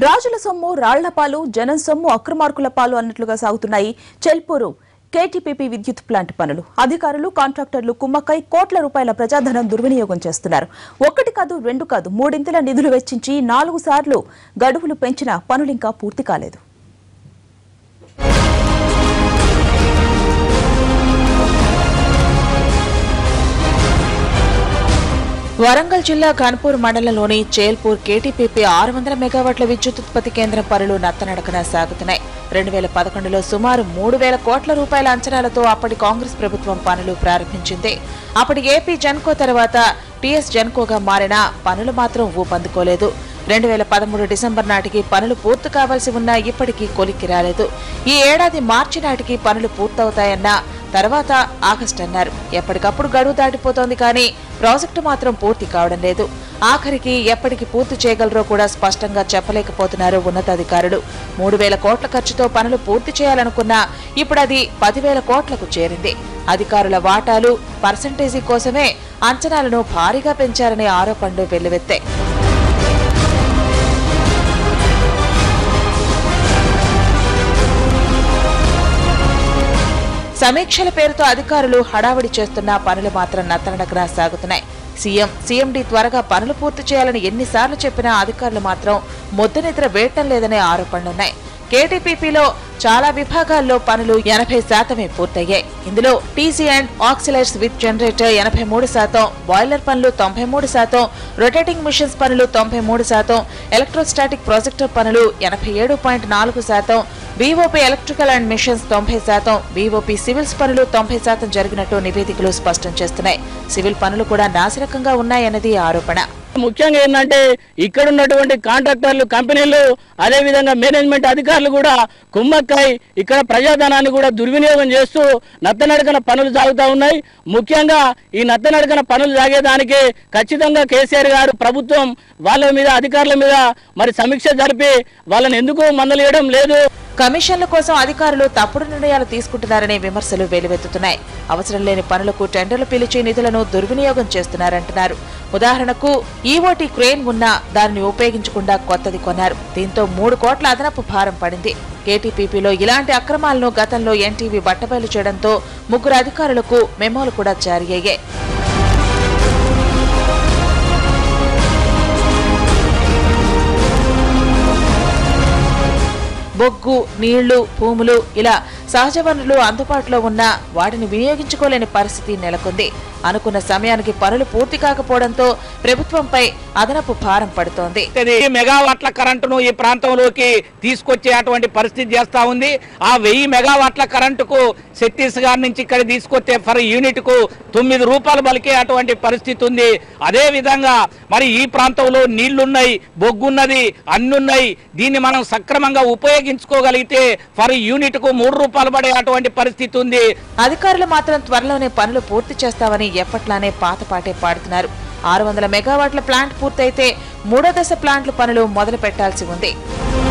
రాజుల సొమ్ము రాళ్ల పాలు జనం సొమ్ము అక్రమార్కుల పాలు అన్నట్లుగా సాగుతున్నాయి చెల్పూరు కేటీపీపీ విద్యుత్ ప్లాంట్ పనులు అధికారులు కాంట్రాక్టర్లు కుమ్మక్కై కోట్ల రూపాయల ప్రజాధనం దుర్వినియోగం చేస్తున్నారు ఒకటి కాదు రెండు కాదు మూడింతల నిధులు వెచ్చించి నాలుగు సార్లు గడువులు పెంచిన పనులింకా పూర్తి కాలేదు వరంగల్ జిల్లా ఖాన్పూర్ మండలంలోని చేల్పూర్ కేటీపీపీ ఆరు వందల మెగావాట్ల విద్యుత్ ఉత్పత్తి కేంద్రం పనులు నత్తనడకన సాగుతున్నాయి రెండు వేల పదకొండులో సుమారు మూడు వేల కోట్ల రూపాయల అంచనాలతో అప్పటి కాంగ్రెస్ ప్రభుత్వం పనులు ప్రారంభించింది అప్పటి ఏపీ జన్కో తర్వాత టీఎస్ జన్కోగా మారిన పనులు మాత్రం ఊపందుకోలేదు రెండు వేల పదమూడు డిసెంబర్ నాటికి పనులు పూర్తి కావాల్సి ఉన్నా ఇప్పటికీ కొలిక్కి రాలేదు ఈ ఏడాది మార్చి నాటికి పనులు పూర్తవుతాయన్న తర్వాత ఆగస్టు అన్నారు ఎప్పటికప్పుడు గడువు దాటిపోతోంది కానీ ప్రాజెక్టు మాత్రం పూర్తి కావడం లేదు ఆఖరికి ఎప్పటికి పూర్తి చేయగలరో కూడా స్పష్టంగా చెప్పలేకపోతున్నారు ఉన్నతాధికారులు మూడు వేల కోట్ల ఖర్చుతో పనులు పూర్తి చేయాలనుకున్నా ఇప్పుడు అది పదివేల కోట్లకు చేరింది అధికారుల వాటాలు పర్సంటేజీ కోసమే అంచనాలను భారీగా పెంచారనే ఆరోపణలు వెల్లువెత్తాయి సమీక్షల పేరుతో అధికారులు హడావుడి చేస్తున్న పనులు మాత్రం నత్తనడకన సాగుతున్నాయి సీఎం సీఎండీ త్వరగా పనులు పూర్తి చేయాలని ఎన్నిసార్లు చెప్పినా అధికారులు మాత్రం ముద్దనిద్ర వేయటం లేదనే ఆరోపణలున్నాయి కేటీపీపీలో చాలా విభాగాల్లో పనులు ఎనభై శాతమే పూర్తయ్యాయి ఇందులో టీసీ అండ్ ఆక్సిలైట్స్ విత్ జనరేటర్ ఎనభై మూడు శాతం బాయిలర్ పనులు తొంభై మూడు శాతం రొటేటింగ్ మిషన్స్ పనులు తొంభై మూడు శాతం ఎలక్ట్రోస్టాటిక్ ప్రాజెక్టర్ పనులు ఎనభై ఏడు పాయింట్ నాలుగు శాతం వీఓపీ ఎలక్ట్రికల్ అండ్ మిషన్స్ తొంభై శాతం వీఓపీ సివిల్స్ పనులు తొంభై శాతం జరిగినట్టు నివేదికలు స్పష్టం చేస్తున్నాయి సివిల్ పనులు కూడా నాసిరకంగా ఉన్నాయన్నది ఆరోపణ ముఖ్యంగా ఏంటంటే ఇక్కడ ఉన్నటువంటి కాంట్రాక్టర్లు కంపెనీలు అదే విధంగా మేనేజ్మెంట్ అధికారులు కూడా కుమ్మక్కై ఇక్కడ ప్రజాధనాన్ని కూడా దుర్వినియోగం చేస్తూ నత్తనడకన పనులు సాగుతూ ఉన్నాయి ముఖ్యంగా ఈ నత్తనడకన పనులు సాగేదానికి ఖచ్చితంగా కేసీఆర్ గారు ప్రభుత్వం వాళ్ళ మీద అధికారుల మీద మరి సమీక్ష జరిపి వాళ్ళని ఎందుకు మందలియడం లేదు కమిషన్ల కోసం అధికారులు తప్పుడు నిర్ణయాలు తీసుకుంటున్నారనే విమర్శలు వెలువెత్తుతున్నాయి అవసరం లేని పనులకు టెండర్లు పిలిచి నిధులను దుర్వినియోగం చేస్తున్నారంటున్నారు ఉదాహరణకు ఈఓటీ క్రేన్ ఉన్నా దానిని ఉపయోగించకుండా కొత్తది కొన్నారు దీంతో మూడు కోట్ల అదనపు భారం పడింది కేటీపీపీలో ఇలాంటి అక్రమాలను గతంలో ఎన్టీవీ బట్టబయలు చేయడంతో ముగ్గురు అధికారులకు మెమోలు కూడా జారీ అయ్యాయి బొగ్గు నీళ్లు భూములు ఇలా సహజ వనరులు అందుబాటులో ఉన్నా వాటిని వినియోగించుకోలేని పరిస్థితి నెలకొంది అనుకున్న సమయానికి పనులు పూర్తి కాకపోవడంతో ప్రభుత్వంపై అదనపు భారం పడుతోంది ఇది మెగావాట్ల కరెంటును ఈ ప్రాంతంలోకి తీసుకొచ్చే అటువంటి పరిస్థితి చేస్తా ఉంది ఆ వెయ్యి మెగావాట్ల కరెంటుకు ఛత్తీస్గఢ్ నుంచి ఇక్కడ తీసుకొచ్చే ఫర్ యూనిట్ కు తొమ్మిది రూపాయలు బలికే అటువంటి పరిస్థితి ఉంది అదే విధంగా మరి ఈ ప్రాంతంలో నీళ్లున్నాయి బొగ్గున్నది అన్నున్నాయి దీన్ని మనం సక్రమంగా ఉపయోగించుకోగలిగితే ఫర్ యూనిట్ కు మూడు రూపాయలు పడే అటువంటి పరిస్థితి ఉంది అధికారులు మాత్రం త్వరలోనే పనులు పూర్తి చేస్తామని ఎప్పట్లానే పాత పాటే పాడుతున్నారు ఆరు వందల మెగావాట్ల ప్లాంట్ పూర్తయితే మూడో దశ ప్లాంట్ల పనులు మొదలు పెట్టాల్సి ఉంది